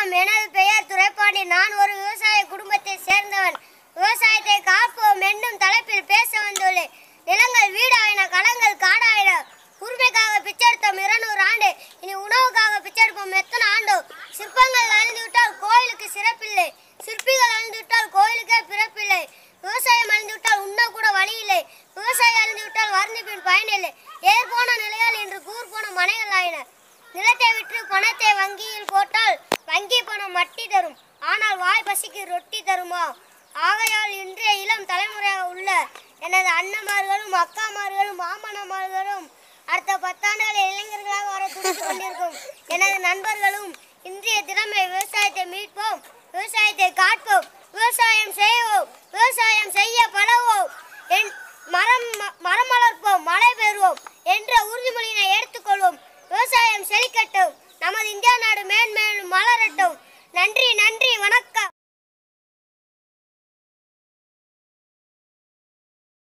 வணக்கம் எனது பெயர் துரைப்பாண்டி நான் ஒரு விவசாய குடும்பத்தை சேர்ந்தவன் விவசாயத்தை காப்போம் என்னும் தலைப்பில் பேச வந்துள்ளேன் நிலங்கள் வீடாயின களங்கள் காடாயின உரிமைக்காக பிச்செடுத்தோம் இருநூறு ஆண்டு இனி உணவுக்காக பிச்செடுப்போம் எத்தனை ஆண்டோ சிற்பங்கள் அழிந்து விட்டால் கோயிலுக்கு சிறப்பில்லை சிற்பிகள் அழிந்து விட்டால் கோயிலுக்கே பிறப்பில்லை விவசாயம் அழிந்து விட்டால் உண்ண கூட வழி இல்லை விவசாயி அழிந்து விட்டால் வர்ணிப்பின் பயனில்லை ஏர் போன நிலையால் இன்று கூர் போன மனைகள் ஆயின நிலத்தை விற்று பணத்தை வங்கியில் போட்டால் வங்கி பணம் மட்டி தரும் ஆனால் வாய் பசிக்கு ரொட்டி தருமா ஆகையால் இன்றைய இளம் தலைமுறையாக உள்ள எனது அண்ணமார்களும் அக்காமார்களும் மாமனமார்களும் அடுத்த பத்தாண்டுகளில் இளைஞர்களாக வர துடித்துக் கொண்டிருக்கும் எனது நண்பர்களும் இன்றைய திறமை விவசாயத்தை மீட்போம் விவசாயத்தை காட்போம் விவசாயம் செய்வோம் விவசாயம் செய்ய பழகுவோம் என் மரம் மரம் வளர்ப்போம் மழை பெறுவோம் என்ற உறுதிமொழியினை எடுத்துக்கொள்வோம் விவசாயம் செழிக்கட்டும் நமது இந்தியா நாடு மேன்மேலும் மலரட்டும் நன்றி நன்றி வணக்கம்